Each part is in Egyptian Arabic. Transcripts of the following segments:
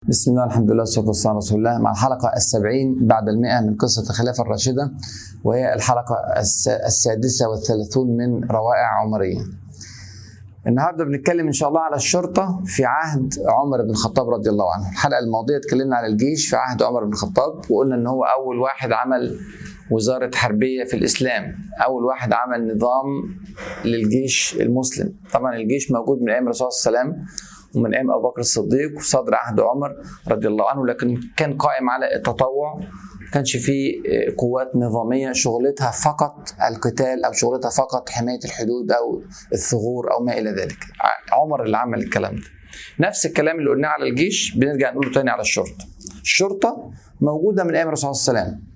بسم الله الحمد لله والصلاة والسلام على رسول الله مع الحلقة السبعين بعد المئة من قصة الخلافة الراشدة وهي الحلقة الس- السادسة والثلاثون من روائع عمرية النهارده بنتكلم ان شاء الله على الشرطه في عهد عمر بن الخطاب رضي الله عنه الحلقه الماضيه اتكلمنا على الجيش في عهد عمر بن الخطاب وقلنا ان هو اول واحد عمل وزاره حربيه في الاسلام اول واحد عمل نظام للجيش المسلم طبعا الجيش موجود من ايام الرسول صلى الله عليه وسلم ومن ايام ابو بكر الصديق وصدر عهد عمر رضي الله عنه لكن كان قائم على التطوع ما كانش فيه قوات نظاميه شغلتها فقط القتال او شغلتها فقط حمايه الحدود او الثغور او ما الى ذلك عمر اللي عمل الكلام ده نفس الكلام اللي قلناه على الجيش بنرجع نقوله تاني على الشرطه الشرطه موجوده من ايام الرسول صلى الله عليه وسلم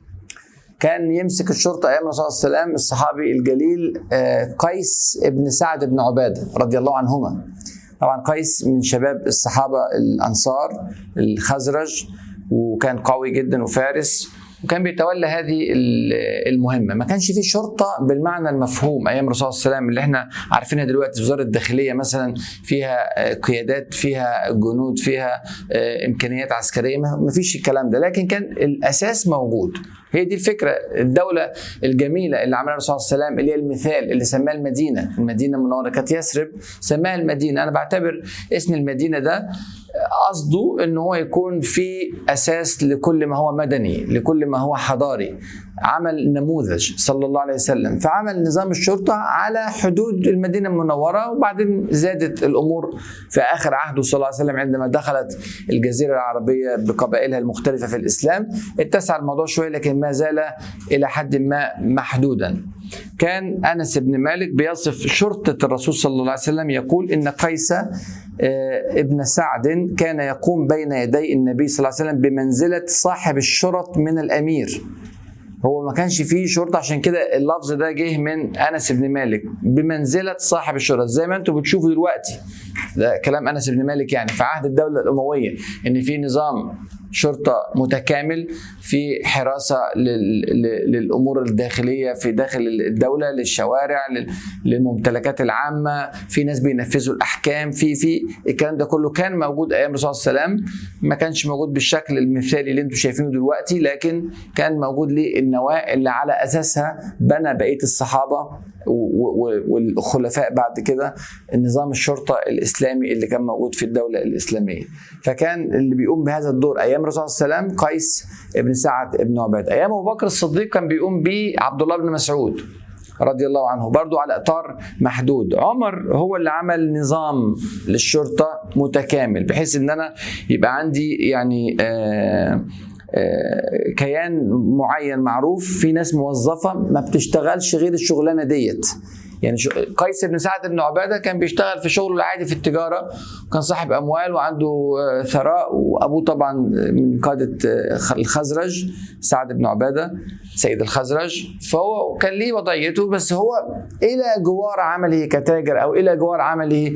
كان يمسك الشرطه ايام الرسول صلى الله عليه وسلم الصحابي الجليل آه، قيس بن سعد بن عباده رضي الله عنهما طبعا قيس من شباب الصحابه الانصار الخزرج وكان قوي جدا وفارس وكان بيتولى هذه ال- المهمه ما كانش في شرطه بالمعنى المفهوم ايام الرسول صلى الله عليه وسلم اللي احنا عارفينها دلوقتي وزاره الداخليه مثلا فيها آه، قيادات فيها جنود فيها آه، امكانيات عسكريه ما ما فيش الكلام ده لكن كان الاساس موجود هي دي الفكره الدوله الجميله اللي عملها الرسول صلى الله عليه وسلم اللي هي المثال اللي سماها المدينه المدينه المنوره كانت يثرب سماها المدينه انا بعتبر اسم المدينه ده قصده ان هو يكون في اساس لكل ما هو مدني لكل ما هو حضاري عمل نموذج صلى الله عليه وسلم فعمل نظام الشرطه على حدود المدينه المنوره وبعدين زادت الامور في اخر عهده صلى الله عليه وسلم عندما دخلت الجزيره العربيه بقبائلها المختلفه في الاسلام اتسع الموضوع شويه لكن ما زال الى حد ما محدودا كان انس بن مالك بيصف شرطه الرسول صلى الله عليه وسلم يقول ان قيس آه، ابن سعد كان يقوم بين يدي النبي صلى الله عليه وسلم بمنزله صاحب الشرط من الامير هو ما كانش فيه شرطه عشان كده اللفظ ده جه من انس بن مالك بمنزله صاحب الشرط زي ما انتم بتشوفوا دلوقتي ده كلام انس بن مالك يعني في عهد الدوله الامويه ان في نظام شرطه متكامل في حراسه لل- لل- للامور الداخليه في داخل الدوله للشوارع لل- للممتلكات العامه في ناس بينفذوا الاحكام في في الكلام ده كله كان موجود ايام الرسول صلى الله عليه وسلم ما كانش موجود بالشكل المثالي اللي انتم شايفينه دلوقتي لكن كان موجود ليه النواه اللي على اساسها بنى بقيه الصحابه و- و- والخلفاء بعد كده النظام الشرطه الاسلامي اللي كان موجود في الدوله الاسلاميه فكان اللي بيقوم بهذا الدور ايام الرسول صلى الله عليه وسلم قيس بن سعد بن عباد ايام ابو بكر الصديق كان بيقوم به عبد الله بن مسعود رضي الله عنه برضو على اطار محدود عمر هو اللي عمل نظام للشرطه متكامل بحيث ان انا يبقى عندي يعني آه آه، كيان معين معروف في ناس موظفه ما بتشتغلش غير الشغلانه ديت يعني شو- قيس بن سعد بن عباده كان بيشتغل في شغله العادي في التجاره وكان صاحب اموال وعنده آه، ثراء وابوه طبعا من قاده آه، خ- الخزرج سعد بن عباده سيد الخزرج فهو كان ليه وضعيته بس هو الى جوار عمله كتاجر او الى جوار عمله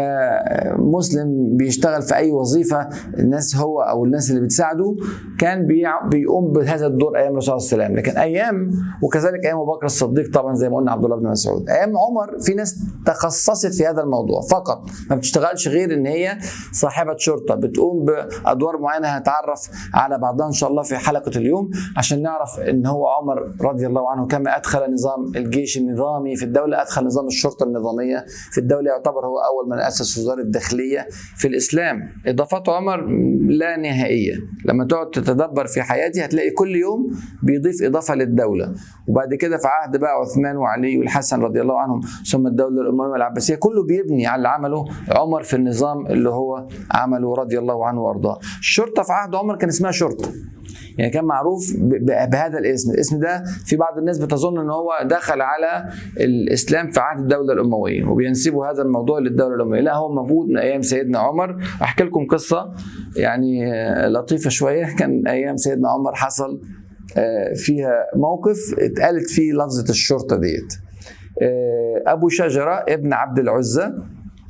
كمسلم بيشتغل في اي وظيفه الناس هو او الناس اللي بتساعده كان بيع- بيقوم بهذا الدور ايام الرسول صلى الله عليه وسلم لكن ايام وكذلك ايام ابو بكر الصديق طبعا زي ما قلنا عبد الله بن مسعود ايام عمر في ناس تخصصت في هذا الموضوع فقط ما بتشتغلش غير ان هي صاحبه شرطه بتقوم بادوار معينه هنتعرف على بعضها ان شاء الله في حلقه اليوم عشان نعرف ان هو عمر رضي الله عنه كما ادخل نظام الجيش النظامي في الدوله ادخل نظام الشرطه النظاميه في الدوله يعتبر هو اول من اسس وزاره الداخليه في الاسلام اضافات عمر لا نهائيه لما تقعد تتدبر في حياتي هتلاقي كل يوم بيضيف اضافه للدوله وبعد كده في عهد بقى عثمان وعلي والحسن رضي الله عنهم ثم الدوله الامويه العباسيه كله بيبني على اللي عمله عمر في النظام اللي هو عمله رضي الله عنه وارضاه الشرطه في عهد عمر كان اسمها شرطه يعني كان معروف ب- ب- بهذا الاسم الاسم ده في بعض الناس بتظن ان هو دخل على الاسلام في عهد الدوله الامويه وبينسبوا هذا الموضوع للدوله الامويه لا هو موجود من ايام سيدنا عمر احكي لكم قصه يعني آه، لطيفه شويه كان ايام سيدنا عمر حصل آه، فيها موقف اتقالت فيه لفظه الشرطه ديت آه، ابو شجره ابن عبد العزى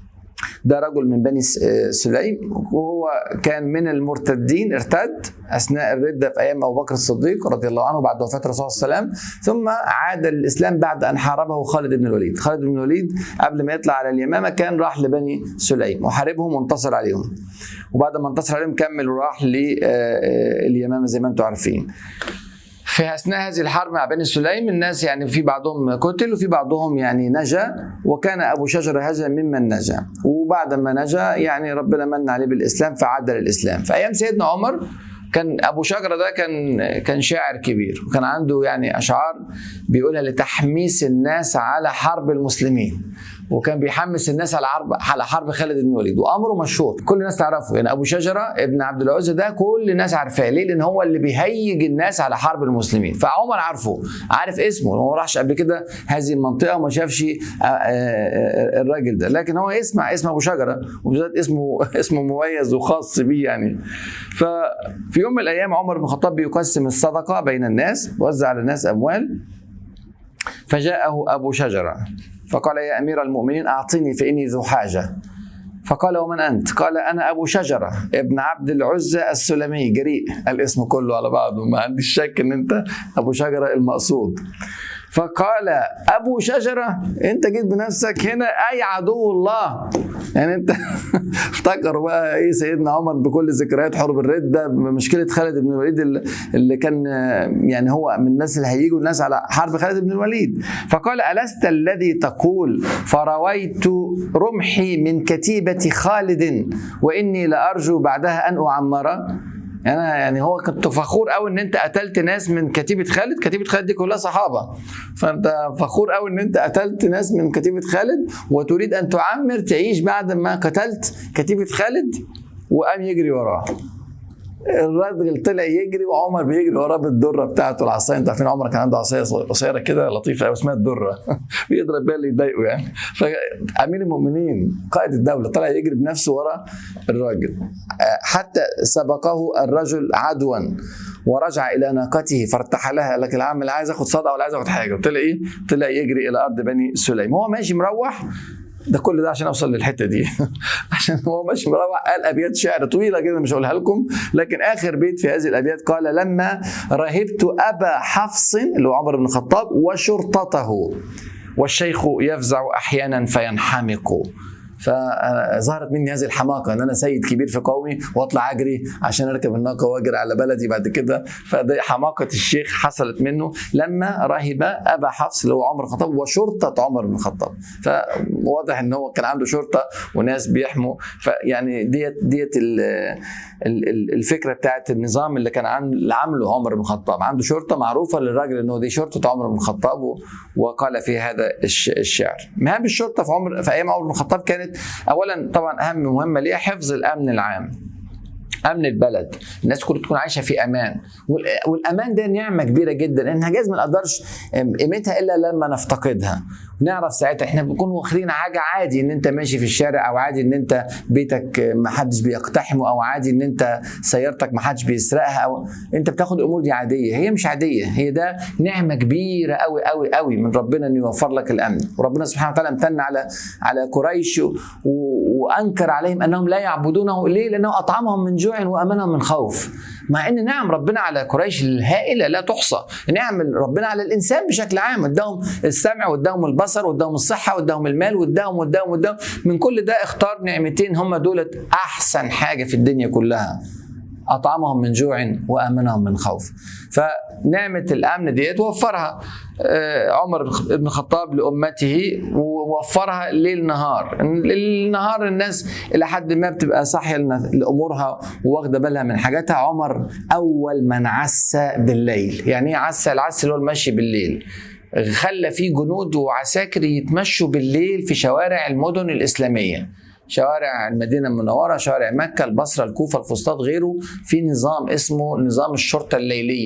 ده رجل من بني سليم وهو كان من المرتدين ارتد اثناء الرده في ايام ابو بكر الصديق رضي الله عنه بعد وفاه الرسول صلى الله عليه وسلم ثم عاد للاسلام بعد ان حاربه خالد بن الوليد، خالد بن الوليد قبل ما يطلع على اليمامه كان راح لبني سليم وحاربهم وانتصر عليهم. وبعد ما انتصر عليهم كمل وراح لليمامه زي ما انتم عارفين. في اثناء هذه الحرب مع بني سليم الناس يعني في بعضهم قتل وفي بعضهم يعني نجا وكان ابو شجره هذا ممن نجا وبعد ما نجا يعني ربنا من عليه بالاسلام فعاد للاسلام في ايام سيدنا عمر كان ابو شجره ده كان كان شاعر كبير وكان عنده يعني اشعار بيقولها لتحميس الناس على حرب المسلمين وكان بيحمس الناس على حرب على حرب خالد بن الوليد وامره مشهور كل الناس تعرفه يعني ابو شجره ابن عبد العزى ده كل الناس عارفاه ليه؟ لان هو اللي بيهيج الناس على حرب المسلمين فعمر عارفه عارف اسمه هو ما راحش قبل كده هذه المنطقه وما شافش الراجل ده لكن هو يسمع اسم ابو شجره وبالذات اسمه اسمه مميز وخاص بيه يعني ففي يوم من الايام عمر بن الخطاب بيقسم الصدقه بين الناس وزع على الناس اموال فجاءه ابو شجره فقال يا امير المؤمنين اعطني فاني ذو حاجه فقال ومن انت؟ قال انا ابو شجره ابن عبد العزى السلمي جريء الاسم كله على بعضه ما عنديش شك ان انت ابو شجره المقصود فقال ابو شجره انت جيت بنفسك هنا اي عدو الله يعني انت افتكروا بقى ايه سيدنا عمر بكل ذكريات حرب الرده مشكله خالد بن الوليد اللي كان يعني هو من الناس اللي هيجوا الناس على حرب خالد بن الوليد فقال الست الذي تقول فرويت رمحي من كتيبه خالد واني لارجو بعدها ان اعمر انا يعني هو كنت فخور قوي ان انت قتلت ناس من كتيبه خالد كتيبه خالد دي كلها صحابه فانت فخور قوي ان انت قتلت ناس من كتيبه خالد وتريد ان تعمر تعيش بعد ما قتلت كتيبه خالد وقام يجري وراه الراجل طلع يجري وعمر بيجري وراه بالدره بتاعته العصايه انتوا عارفين عمر كان عنده عصايه قصيره كده لطيفه قوي اسمها الدره بيضرب بيها اللي يضايقه يعني فامير المؤمنين قائد الدوله طلع يجري بنفسه ورا الراجل حتى سبقه الرجل عدوا ورجع الى ناقته فارتحلها لك العام لا عايز اخد صدقه ولا عايز اخد حاجه طلع ايه؟ طلع يجري الى ارض بني سليم هو ماشي مروح ده كل ده عشان اوصل للحته دي عشان هو ماشي مروح قال ابيات شعر طويله كده مش هقولها لكم لكن اخر بيت في هذه الابيات قال لما رهبت ابا حفص اللي هو عمر بن الخطاب وشرطته والشيخ يفزع احيانا فينحمق فظهرت مني هذه الحماقه ان انا سيد كبير في قومي واطلع اجري عشان اركب الناقه واجري على بلدي بعد كده فدي حماقه الشيخ حصلت منه لما رهب ابا حفص اللي هو عمر الخطاب وشرطه عمر بن الخطاب فواضح ان هو كان عنده شرطه وناس بيحموا فيعني ديت ديت الفكره بتاعت النظام اللي كان عامله عمر بن الخطاب عنده شرطه معروفه للراجل انه دي شرطه عمر بن الخطاب وقال في هذا الشعر مهام الشرطه في عمر في ايام عمر بن الخطاب كانت اولا طبعا اهم مهمه ليها حفظ الامن العام امن البلد الناس كلها تكون عايشه في امان والامان ده نعمه كبيره جدا انها جايز ما نقدرش قيمتها الا لما نفتقدها نعرف ساعتها احنا بنكون واخدين حاجه عادي ان انت ماشي في الشارع او عادي ان انت بيتك ما حدش بيقتحمه او عادي ان انت سيارتك ما حدش بيسرقها او انت بتاخد الامور دي عاديه هي مش عاديه هي ده نعمه كبيره قوي قوي قوي من ربنا انه يوفر لك الامن وربنا سبحانه وتعالى امتن على على قريش و... وانكر عليهم انهم لا يعبدونه ليه؟ لانه اطعمهم من جوع وامنهم من خوف. مع ان نعم ربنا على قريش الهائله لا تحصى، نعم ربنا على الانسان بشكل عام اداهم السمع واداهم البصر واداهم الصحه واداهم المال واداهم واداهم واداهم من كل ده اختار نعمتين هم دولت احسن حاجه في الدنيا كلها. اطعمهم من جوع وامنهم من خوف فنعمه الامن ديت وفرها عمر بن الخطاب لامته ووفرها ليل نهار النهار الناس الى حد ما بتبقى صاحيه لامورها وواخده بالها من حاجاتها عمر اول من عس بالليل يعني ايه عس العس اللي هو المشي بالليل خلى في جنود وعساكر يتمشوا بالليل في شوارع المدن الاسلاميه شوارع المدينه المنوره شوارع مكه البصره الكوفه الفسطاط غيره في نظام اسمه نظام الشرطه الليليه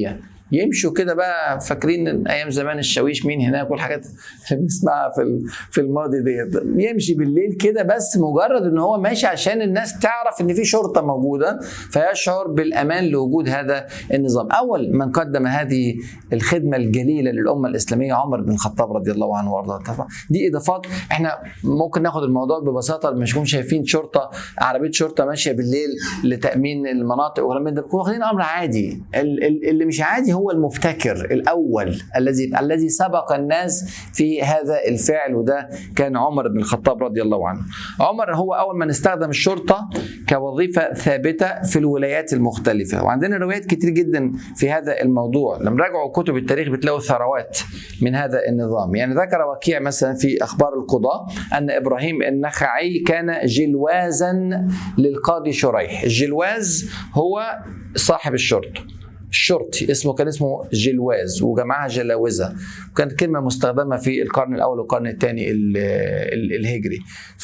يمشوا كده بقى فاكرين ان ايام زمان الشاويش مين هناك والحاجات اللي بنسمعها في في الماضي ديت يمشي بالليل كده بس مجرد ان هو ماشي عشان الناس تعرف ان في شرطه موجوده فيشعر بالامان لوجود هذا النظام اول من قدم هذه الخدمه الجليله للامه الاسلاميه عمر بن الخطاب رضي الله عنه وارضاه طبعا دي اضافات احنا ممكن ناخد الموضوع ببساطه مش نكون شايفين شرطه عربيه شرطه ماشيه بالليل لتامين المناطق ولا ده واخدين امر عادي اللي مش عادي هو المبتكر الاول الذي الذي سبق الناس في هذا الفعل وده كان عمر بن الخطاب رضي الله عنه عمر هو اول من استخدم الشرطه كوظيفه ثابته في الولايات المختلفه وعندنا روايات كتير جدا في هذا الموضوع لما راجعوا كتب التاريخ بتلاقوا ثروات من هذا النظام يعني ذكر وكيع مثلا في اخبار القضاء ان ابراهيم النخعي كان جلوازا للقاضي شريح الجلواز هو صاحب الشرطه الشرطي اسمه كان اسمه جلواز وجمعها جلاوزه وكانت كلمه مستخدمه في القرن الاول والقرن الثاني الهجري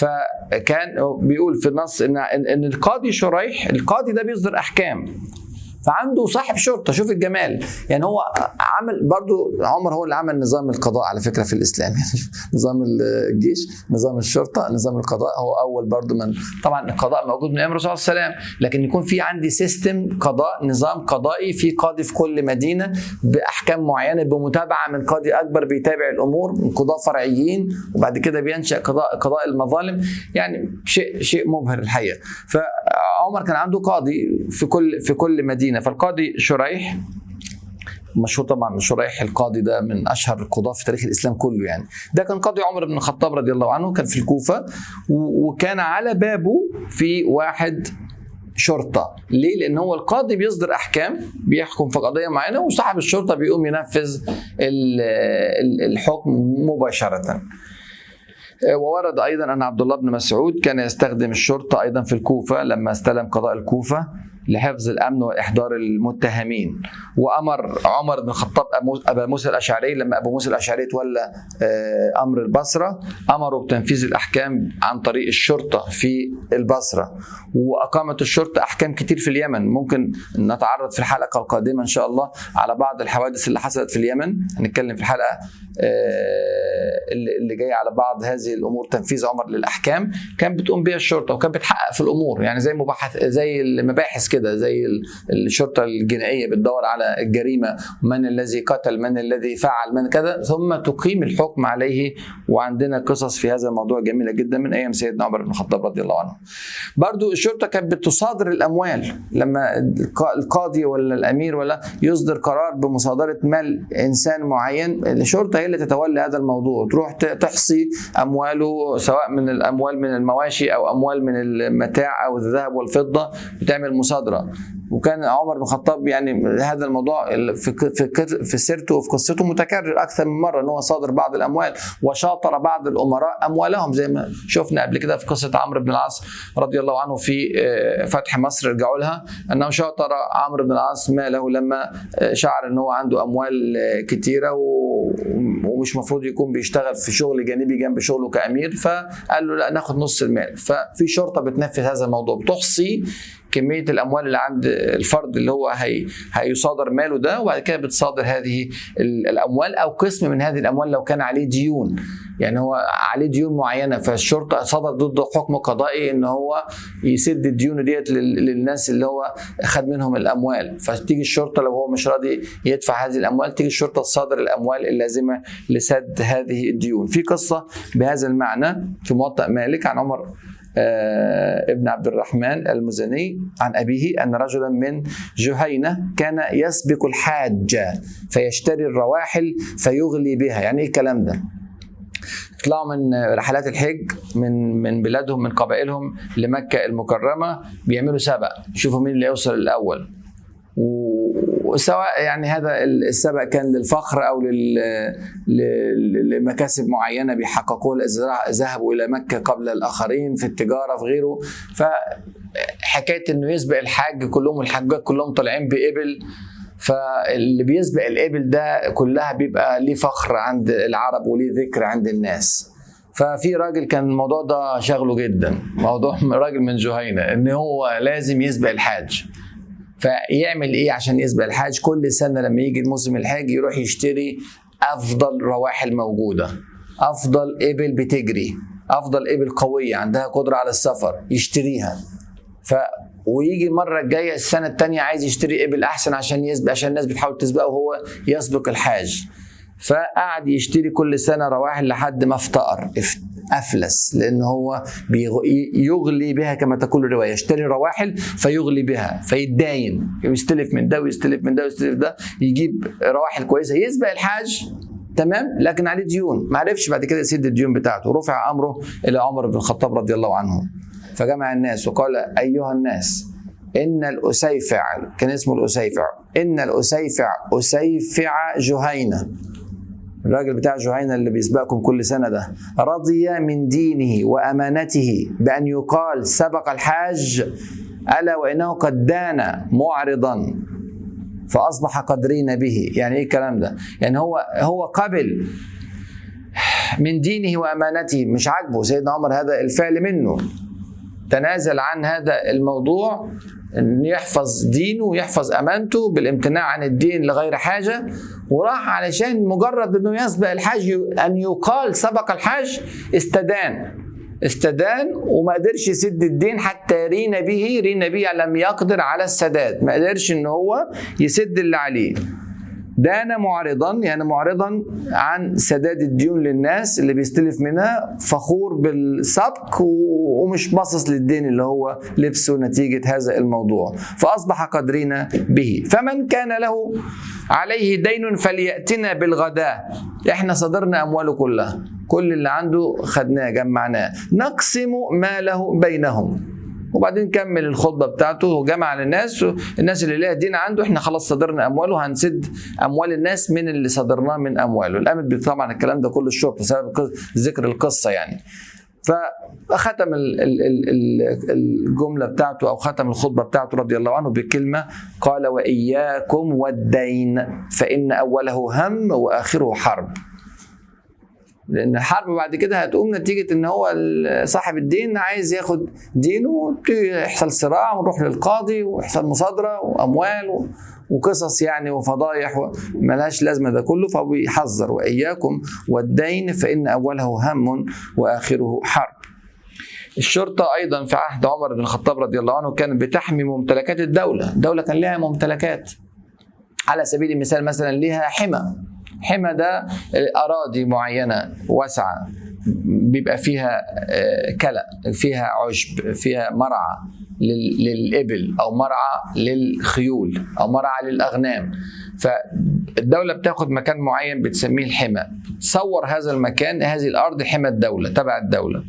فكان بيقول في النص ان ان القاضي شريح القاضي ده بيصدر احكام فعنده صاحب شرطه شوف الجمال يعني هو عمل برضو عمر هو اللي عمل نظام القضاء على فكره في الاسلام يعني نظام الجيش نظام الشرطه نظام القضاء هو اول برضو من طبعا القضاء موجود من ايام الرسول صلى الله عليه وسلم لكن يكون في عندي سيستم قضاء نظام قضائي في قاضي في كل مدينه باحكام معينه بمتابعه من قاضي اكبر بيتابع الامور من قضاء فرعيين وبعد كده بينشا قضاء قضاء المظالم يعني شيء شيء مبهر الحقيقه فعمر كان عنده قاضي في كل في كل مدينه المدينه فالقاضي شريح مشهور طبعا شريح القاضي ده من اشهر القضاه في تاريخ الاسلام كله يعني ده كان قاضي عمر بن الخطاب رضي الله عنه كان في الكوفه وكان على بابه في واحد شرطه ليه لان هو القاضي بيصدر احكام بيحكم في قضيه معينه وصاحب الشرطه بيقوم ينفذ الحكم مباشره وورد ايضا ان عبد الله بن مسعود كان يستخدم الشرطه ايضا في الكوفه لما استلم قضاء الكوفه لحفظ الامن واحضار المتهمين وامر عمر بن الخطاب ابا موسى الاشعري لما ابو موسى الاشعري تولى آه، امر البصره امروا بتنفيذ الاحكام عن طريق الشرطه في البصره واقامت الشرطه احكام كتير في اليمن ممكن نتعرض في الحلقه القادمه ان شاء الله على بعض الحوادث اللي حصلت في اليمن هنتكلم في الحلقه آه، اللي جايه على بعض هذه الامور تنفيذ عمر للاحكام كان بتقوم بها الشرطه وكان بتحقق في الامور يعني زي مباحث زي المباحث كده زي الشرطه الجنائيه بتدور على الجريمه من الذي قتل من الذي فعل من كذا ثم تقيم الحكم عليه وعندنا قصص في هذا الموضوع جميله جدا من ايام سيدنا عمر بن الخطاب رضي الله عنه. برضو الشرطه كانت بتصادر الاموال لما القاضي ولا الامير ولا يصدر قرار بمصادره مال انسان معين الشرطه هي اللي تتولى هذا الموضوع تروح تحصي امواله سواء من الاموال من المواشي او اموال من المتاع او الذهب والفضه بتعمل مصادره صادره وكان عمر بن الخطاب يعني هذا الموضوع في في في سيرته وفي قصته متكرر اكثر من مره ان هو صادر بعض الاموال وشاطر بعض الامراء اموالهم زي ما شفنا قبل كده في قصه عمرو بن العاص رضي الله عنه في آه، فتح مصر رجعوا لها انه شاطر عمرو بن العاص ماله لما آه، شعر ان هو عنده اموال آه، كثيره ومش مفروض يكون بيشتغل في شغل جانبي جنب شغله كامير فقال له لا ناخد نص المال ففي شرطه بتنفذ هذا الموضوع بتحصي كميه الاموال اللي عند الفرد اللي هو هي هيصادر ماله ده وبعد كده بتصادر هذه الاموال او قسم من هذه الاموال لو كان عليه ديون يعني هو عليه ديون معينه فالشرطه صدر ضده حكم قضائي ان هو يسد الديون ديت للناس اللي هو خد منهم الاموال فتيجي الشرطه لو هو مش راضي يدفع هذه الاموال تيجي الشرطه تصادر الاموال اللازمه لسد هذه الديون في قصه بهذا المعنى في موطأ مالك عن عمر آه، ابن عبد الرحمن المزني عن أبيه أن رجلا من جهينة كان يسبق الحاج فيشتري الرواحل فيغلي بها يعني إيه الكلام ده يطلعوا من رحلات الحج من من بلادهم من قبائلهم لمكة المكرمة بيعملوا سبق يشوفوا مين اللي يوصل الأول وسواء يعني هذا السبق كان للفخر او لمكاسب معينه بيحققوها ذهبوا الى مكه قبل الاخرين في التجاره في غيره فحكايه انه يسبق الحاج كلهم الحجاج كلهم طالعين بابل فاللي بيسبق الابل ده كلها بيبقى ليه فخر عند العرب وليه ذكر عند الناس ففي راجل كان الموضوع ده شغله جدا موضوع راجل من جهينه ان هو لازم يسبق الحاج فيعمل ايه عشان يسبق الحاج كل سنه لما يجي الموسم الحاج يروح يشتري افضل رواحل موجوده افضل ابل بتجري افضل ابل قويه عندها قدره على السفر يشتريها ف ويجي المره الجايه السنه الثانيه عايز يشتري ابل احسن عشان يسبق عشان الناس بتحاول تسبقه وهو يسبق الحاج فقعد يشتري كل سنه رواحل لحد ما افتقر افلس لان هو يغلي بها كما تقول الروايه يشتري رواحل فيغلي بها فيتداين يستلف من ده ويستلف من ده ويستلف ده يجيب رواحل كويسه يسبق الحاج تمام لكن عليه ديون ما عرفش بعد كده يسد الديون بتاعته رفع امره الى عمر بن الخطاب رضي الله عنه فجمع الناس وقال ايها الناس ان الاسيفع كان اسمه الاسيفع ان الاسيفع اسيفع جهينه الراجل بتاع جهينة اللي بيسبقكم كل سنة ده رضي من دينه وأمانته بأن يقال سبق الحاج ألا وإنه قد دان معرضا فأصبح قدرين به يعني إيه الكلام ده يعني هو هو قبل من دينه وأمانته مش عاجبه سيدنا عمر هذا الفعل منه تنازل عن هذا الموضوع ان يحفظ دينه ويحفظ امانته بالامتناع عن الدين لغير حاجه وراح علشان مجرد انه يسبق الحاج ان يقال سبق الحاج استدان استدان وما قدرش يسد الدين حتى رينا به رينا به لم يقدر على السداد ما قدرش ان هو يسد اللي عليه دان معرضا يعني معرضا عن سداد الديون للناس اللي بيستلف منها فخور بالسبق ومش باصص للدين اللي هو لبسه نتيجة هذا الموضوع فأصبح قدرين به فمن كان له عليه دين فليأتنا بالغداء احنا صدرنا أمواله كلها كل اللي عنده خدناه جمعناه نقسم ماله بينهم وبعدين كمل الخطبه بتاعته وجمع للناس الناس اللي ليها دين عنده احنا خلاص صدرنا امواله هنسد اموال الناس من اللي صدرناه من امواله الامد طبعا الكلام ده كله الشرطه بسبب ذكر القصه يعني فختم الجمله بتاعته او ختم الخطبه بتاعته رضي الله عنه بكلمه قال واياكم والدين فان اوله هم واخره حرب لان الحرب بعد كده هتقوم نتيجه ان هو صاحب الدين عايز ياخد دينه يحصل صراع ونروح للقاضي ويحصل مصادره واموال وقصص يعني وفضايح ملهاش لازمه ده كله فبيحذر واياكم والدين فان اوله هم واخره حرب. الشرطة أيضا في عهد عمر بن الخطاب رضي الله عنه كانت بتحمي ممتلكات الدولة، الدولة كان لها ممتلكات على سبيل المثال مثلا لها حمى حمى ده اراضي معينه واسعه بيبقى فيها كلأ فيها عشب فيها مرعى للإبل أو مرعى للخيول أو مرعى للأغنام فالدولة بتاخد مكان معين بتسميه الحمى تصور هذا المكان هذه الأرض حمى الدولة تبع الدولة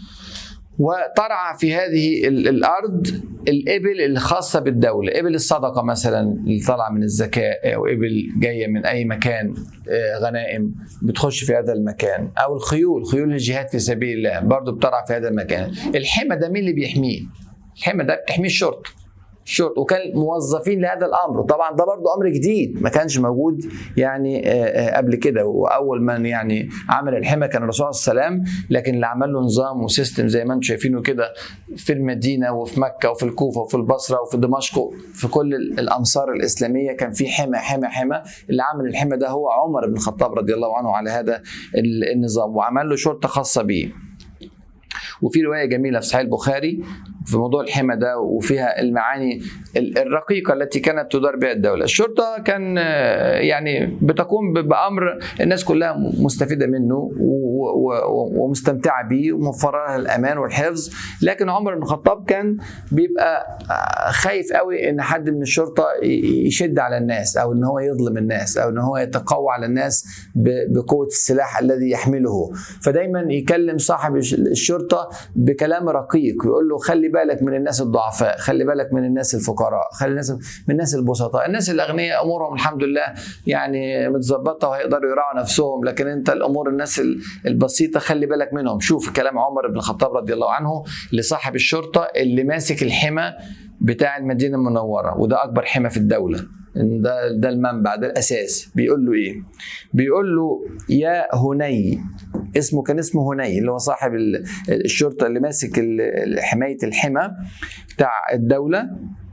وترعى في هذه الارض الابل الخاصه بالدوله ابل الصدقه مثلا اللي طالعه من الزكاه او ابل جايه من اي مكان غنائم بتخش في هذا المكان او الخيول خيول الجهاد في سبيل الله برضه بترعى في هذا المكان الحمى ده مين اللي بيحميه الحمى ده بتحميه الشرطه الشرطه وكان موظفين لهذا الامر طبعا ده برضو امر جديد ما كانش موجود يعني قبل كده واول من يعني عمل الحمى كان الرسول صلى الله عليه وسلم لكن اللي عمل له نظام وسيستم زي ما انتم شايفينه كده في المدينه وفي مكه وفي الكوفه وفي البصره وفي دمشق في كل الامصار الاسلاميه كان في حمى حمى حمى اللي عمل الحمى ده هو عمر بن الخطاب رضي الله عنه على هذا النظام وعمل له شرطه خاصه به وفي روايه جميله في صحيح البخاري في موضوع الحمى ده وفيها المعاني الرقيقه التي كانت تدار بها الدوله. الشرطه كان يعني بتقوم بامر الناس كلها مستفيده منه ومستمتعه به وموفره لها الامان والحفظ، لكن عمر بن الخطاب كان بيبقى خايف قوي ان حد من الشرطه يشد على الناس او ان هو يظلم الناس او ان هو يتقوى على الناس بقوه السلاح الذي يحمله، فدايما يكلم صاحب الشرطه بكلام رقيق ويقول له خلي بالك من الناس الضعفاء خلي بالك من الناس الفقراء خلي الناس من الناس البسطاء الناس الاغنياء امورهم الحمد لله يعني متظبطه وهيقدروا يراعوا نفسهم لكن انت الامور الناس البسيطه خلي بالك منهم شوف كلام عمر بن الخطاب رضي الله عنه لصاحب الشرطه اللي ماسك الحمى بتاع المدينه المنوره وده اكبر حمى في الدوله ده ده المنبع ده الاساس بيقول له ايه بيقول له يا هني اسمه كان اسمه هني اللي هو صاحب الشرطه اللي ماسك حمايه الحمى بتاع الدوله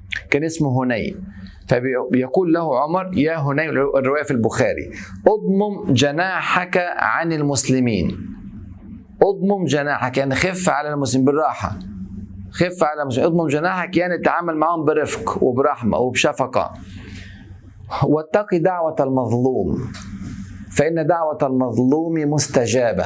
كان اسمه هني فبيقول له عمر يا هني الروايه في البخاري اضمم جناحك عن المسلمين اضمم جناحك يعني خف على المسلمين بالراحه خف على المسلمين اضمم جناحك يعني تعامل معهم برفق وبرحمه وبشفقه واتقي دعوه المظلوم فان دعوه المظلوم مستجابه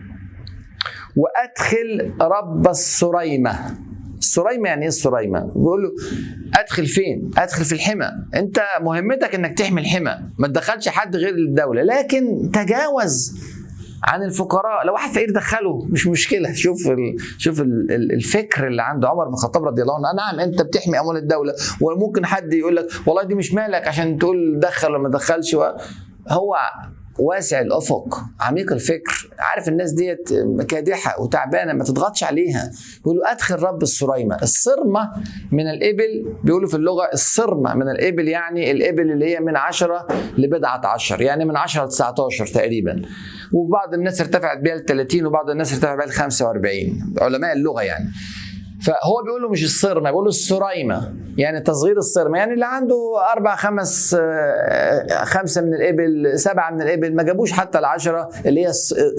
وادخل رب السريمه السريمه يعني ايه السريمه؟ بيقول له ادخل فين؟ ادخل في الحمى، انت مهمتك انك تحمي الحمى، ما تدخلش حد غير الدوله، لكن تجاوز عن الفقراء لو واحد فقير دخله مش مشكله شوف ال... شوف ال... الفكر اللي عند عمر بن الخطاب رضي الله عنه نعم انت بتحمي اموال الدوله وممكن حد يقول لك والله دي مش مالك عشان تقول دخل ولا ما دخلش و... هو واسع الافق عميق الفكر عارف الناس ديت كادحه وتعبانه ما تضغطش عليها بيقولوا ادخل رب الصريمه الصرمه من الابل بيقولوا في اللغه الصرمه من الابل يعني الابل اللي هي من 10 لبضعه عشر يعني من 10 ل 19 تقريبا وبعض الناس ارتفعت بيها ل 30 وبعض الناس ارتفع بيها ل 45 علماء اللغه يعني فهو بيقول له مش الصرمه بيقول له السريمه يعني تصغير الصرمه يعني اللي عنده اربع خمس خمسه من الابل سبعه من الابل ما جابوش حتى العشره اللي هي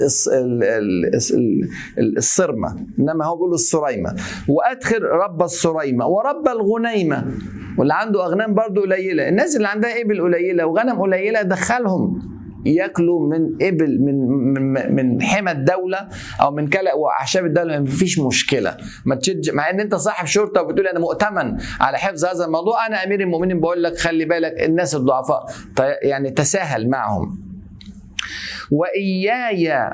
الصرمه انما هو بيقول له السريمه وادخل رب السريمه ورب الغنيمه واللي عنده اغنام برضه قليله الناس اللي عندها ابل قليله وغنم قليله دخلهم ياكلوا من ابل من من من حمى الدوله او من كلأ واعشاب الدوله ما فيش مشكله ما تشج مع ان انت صاحب شرطه وبتقول انا مؤتمن على حفظ هذا الموضوع انا امير المؤمنين بقول لك خلي بالك الناس الضعفاء يعني تساهل معهم واياي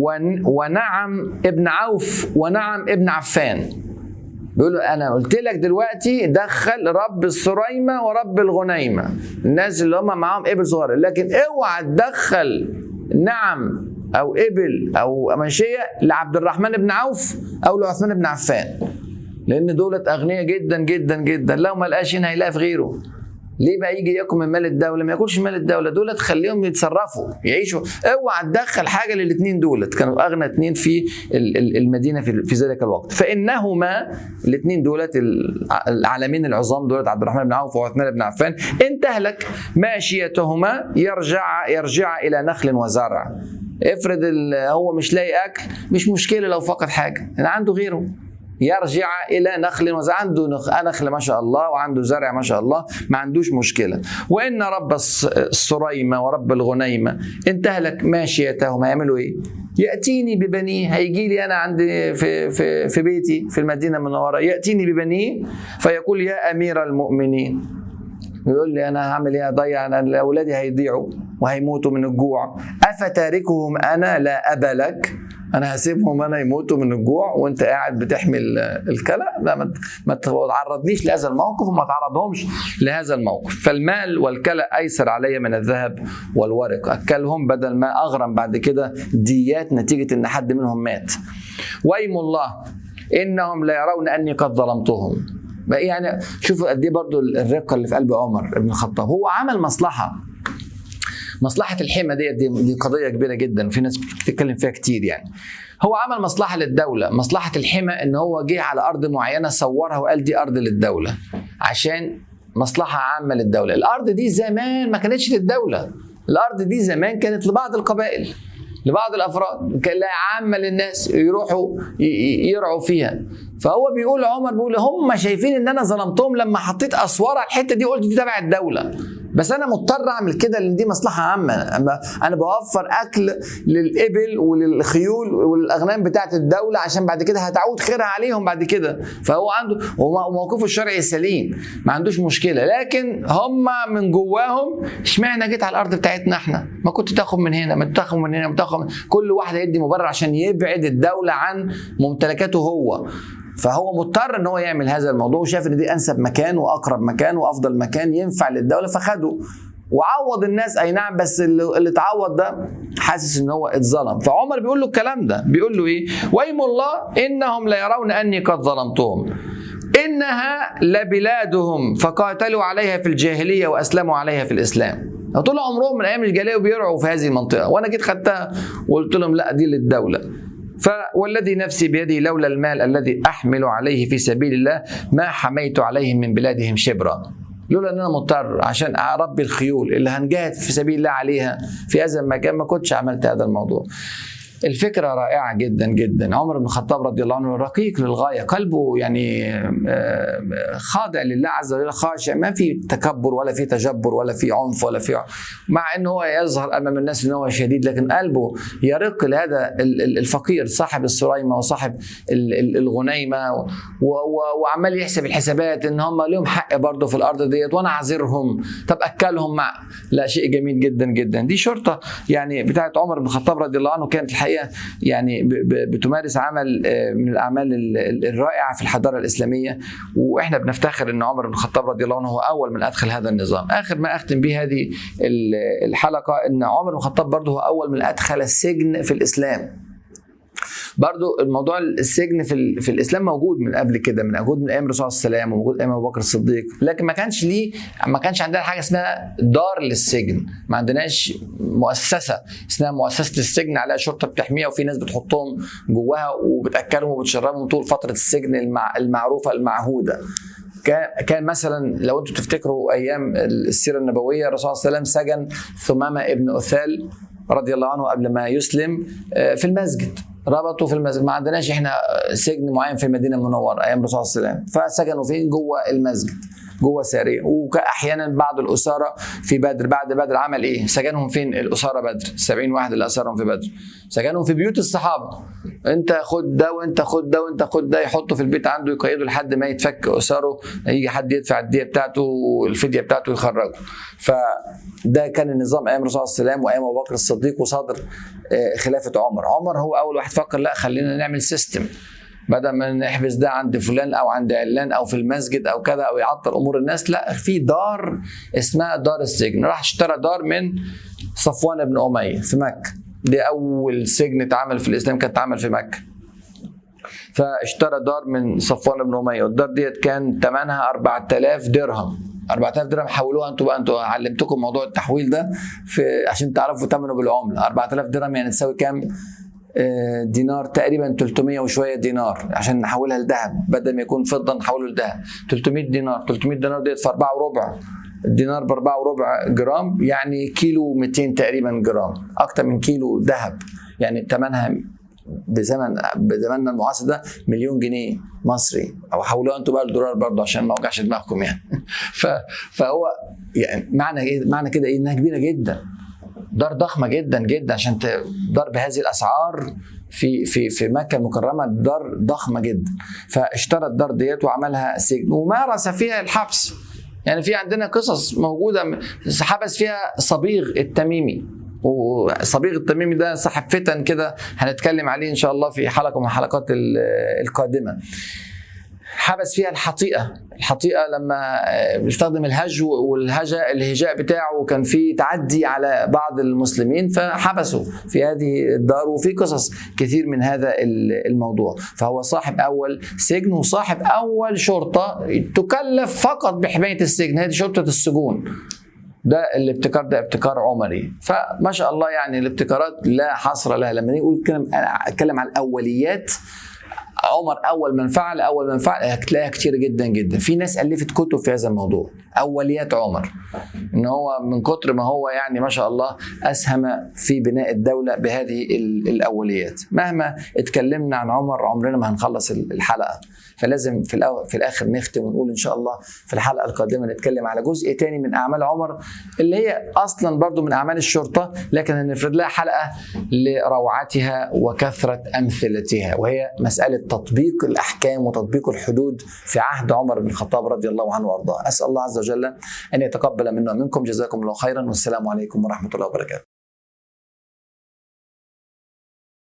ونعم ابن عوف ونعم ابن عفان بيقول له انا قلت لك دلوقتي دخل رب السريمه ورب الغنيمه الناس اللي هم معاهم ابل صغيره لكن اوعى تدخل نعم او ابل او ماشيه لعبد الرحمن بن عوف او لعثمان بن عفان لان دولت اغنياء جدا جدا جدا لو ما لقاش هنا هيلاقي في غيره ليه بقى يجي ياكل من مال الدوله ما ياكلش مال الدوله دول تخليهم يتصرفوا يعيشوا اوعى تدخل حاجه للاثنين دولت كانوا اغنى اثنين في المدينه في ذلك الوقت فانهما الاثنين دولت العالمين العظام دولت عبد الرحمن بن عوف وعثمان بن عفان ان تهلك ماشيتهما يرجع يرجع الى نخل وزرع افرض هو مش لاقي اكل مش مشكله لو فقد حاجه عنده غيره يرجع الى نخل وزرع عنده نخل ما شاء الله وعنده زرع ما شاء الله ما عندوش مشكله وان رب السريمه ورب الغنيمه انتهلك ماشيتهم هيعملوا ايه؟ ياتيني ببنيه هيجي لي انا عندي في في في بيتي في المدينه المنوره ياتيني ببنيه فيقول يا امير المؤمنين يقول لي انا هعمل ايه اضيع انا اولادي هيضيعوا وهيموتوا من الجوع افتاركهم انا لا ابا لك انا هسيبهم انا يموتوا من الجوع وانت قاعد بتحمي الكلى لا ما تعرضنيش لهذا الموقف وما تعرضهمش لهذا الموقف فالمال والكلى ايسر علي من الذهب والورق اكلهم بدل ما اغرم بعد كده ديات نتيجه ان حد منهم مات وايم الله انهم لا يرون اني قد ظلمتهم يعني شوفوا قد ايه برضه الرقه اللي في قلب عمر بن الخطاب هو عمل مصلحه مصلحه الحمى دي, دي دي قضيه كبيره جدا وفي ناس بتتكلم فيها كتير يعني هو عمل مصلحه للدوله مصلحه الحمى ان هو جه على ارض معينه صورها وقال دي ارض للدوله عشان مصلحه عامه للدوله الارض دي زمان ما كانتش للدوله الارض دي زمان كانت لبعض القبائل لبعض الافراد كان عامه للناس يروحوا يرعوا فيها فهو بيقول عمر بيقول هم شايفين ان انا ظلمتهم لما حطيت اسوار على الحته دي قلت دي تبع الدوله بس انا مضطر اعمل كده لان دي مصلحه عامه انا بوفر اكل للابل وللخيول والاغنام بتاعه الدوله عشان بعد كده هتعود خيرها عليهم بعد كده فهو عنده وموقفه الشرعي سليم ما عندوش مشكله لكن هم من جواهم اشمعنى جيت على الارض بتاعتنا احنا ما كنت تاخد من هنا ما تاخد من هنا ما تاخد من كل واحد يدي مبرر عشان يبعد الدوله عن ممتلكاته هو فهو مضطر ان هو يعمل هذا الموضوع وشاف ان دي انسب مكان واقرب مكان وافضل مكان ينفع للدوله فخده وعوض الناس اي نعم بس اللي اتعوض ده حاسس ان هو اتظلم فعمر بيقول له الكلام ده بيقول له ايه وايم الله انهم لا يرون اني قد ظلمتهم انها لبلادهم فقاتلوا عليها في الجاهليه واسلموا عليها في الاسلام طول عمرهم من ايام الجاهليه وبيرعوا في هذه المنطقه وانا جيت خدتها وقلت لهم لا دي للدوله فوالذي نفسي بيده لولا المال الذي احمل عليه في سبيل الله ما حميت عليهم من بلادهم شبرا لولا ان انا مضطر عشان اربي الخيول اللي هنجاهد في سبيل الله عليها في هذا المكان ما كنتش عملت هذا الموضوع الفكرة رائعة جدا جدا عمر بن الخطاب رضي الله عنه رقيق للغاية قلبه يعني خاضع لله عز وجل خاشع ما في تكبر ولا في تجبر ولا في عنف ولا في مع انه هو يظهر امام الناس ان هو شديد لكن قلبه يرق لهذا الفقير صاحب السريمة وصاحب الغنيمة وعمال يحسب الحسابات ان هم لهم حق برضه في الارض ديت وانا عذرهم طب اكلهم مع لا شيء جميل جدا جدا دي شرطة يعني بتاعت عمر بن الخطاب رضي الله عنه كانت الحقيقة الحقيقه يعني بتمارس عمل من الاعمال الرائعه في الحضاره الاسلاميه واحنا بنفتخر ان عمر بن الخطاب رضي الله عنه هو اول من ادخل هذا النظام اخر ما اختم به هذه الحلقه ان عمر بن الخطاب برضه هو اول من ادخل السجن في الاسلام برضو الموضوع السجن في, في الاسلام موجود من قبل كده من موجود من ايام الرسول صلى الله عليه وسلم وموجود ايام ابو بكر الصديق لكن ما كانش ليه ما كانش عندنا حاجه اسمها دار للسجن ما عندناش مؤسسه اسمها مؤسسه السجن عليها شرطه بتحميها وفي ناس بتحطهم جواها وبتاكلهم وبتشربهم طول فتره السجن المعروفه المعهوده كان مثلا لو انتم تفتكروا ايام السيره النبويه الرسول صلى الله عليه وسلم سجن ثمامه ابن اثال رضي الله عنه قبل ما يسلم في المسجد ربطوا في المسجد ما عندناش احنا سجن معين في المدينه المنوره ايام الرسول صلى الله عليه وسلم فسجنوا فين جوه المسجد جوه ساريه واحيانا بعض الاساره في بدر بعد بدر عمل ايه؟ سجنهم فين الاساره بدر 70 واحد اللي اسرهم في بدر سجنهم في بيوت الصحابه انت خد ده وانت خد ده وانت خد ده يحطه في البيت عنده يقيده لحد ما يتفك اساره يجي حد يدفع الديه بتاعته والفديه بتاعته يخرجه فده كان النظام ايام الرسول صلى الله عليه وسلم وايام ابو بكر الصديق وصدر خلافه عمر عمر هو اول واحد فكر لا خلينا نعمل سيستم بدل ما نحبس ده عند فلان او عند علان او في المسجد او كذا او يعطل امور الناس لا في دار اسمها دار السجن راح اشترى دار من صفوان بن اميه في مكه دي اول سجن اتعمل في الاسلام كان اتعمل في مكه فاشترى دار من صفوان بن اميه والدار ديت كان ثمنها 4000 درهم 4000 درهم حولوها انتوا بقى انتوا علمتكم موضوع التحويل ده في عشان تعرفوا ثمنه بالعمله 4000 درهم يعني تساوي كام دينار تقريبا 300 وشويه دينار عشان نحولها لذهب بدل ما يكون فضه نحوله لذهب 300 دينار 300 دينار ديت في 4 وربع الدينار ب 4 وربع جرام يعني كيلو 200 تقريبا جرام اكتر من كيلو ذهب يعني ثمنها بزمن بزماننا المعاصر ده مليون جنيه مصري او حولوها انتوا بقى الدولار برضه عشان ما اوجعش دماغكم يعني فهو يعني معنى ايه معنى كده ايه انها كبيره جدا دار ضخمه جدا جدا عشان دار بهذه الاسعار في في في مكه المكرمه دار ضخمه جدا فاشترى الدار ديت وعملها سجن ومارس فيها الحبس يعني في عندنا قصص موجوده حبس فيها صبيغ التميمي وصبيغ التميمي ده صاحب فتن كده هنتكلم عليه ان شاء الله في حلقه من الحلقات القادمه حبس فيها الحطيئه الحطيئه لما بيستخدم الهجو والهجا الهجاء بتاعه كان في تعدي على بعض المسلمين فحبسوا في هذه الدار وفي قصص كثير من هذا الموضوع فهو صاحب اول سجن وصاحب اول شرطه تكلف فقط بحمايه السجن هذه شرطه السجون ده الابتكار ده ابتكار عمري فما شاء الله يعني الابتكارات لا حصر لها لما نيجي نقول اتكلم عن الاوليات عمر اول من فعل اول من فعل هتلاقيها كتير جدا جدا في ناس الفت كتب في هذا الموضوع اوليات عمر ان هو من كتر ما هو يعني ما شاء الله اسهم في بناء الدوله بهذه الاوليات مهما اتكلمنا عن عمر عمرنا ما هنخلص الحلقه فلازم في الأول في الاخر نختم ونقول ان شاء الله في الحلقه القادمه نتكلم على جزء تاني من اعمال عمر اللي هي اصلا برضو من اعمال الشرطه لكن هنفرد لها حلقه لروعتها وكثره امثلتها وهي مساله تطبيق الاحكام وتطبيق الحدود في عهد عمر بن الخطاب رضي الله عنه وارضاه اسال الله عز وجل ان يتقبل منا ومنكم جزاكم الله خيرا والسلام عليكم ورحمه الله وبركاته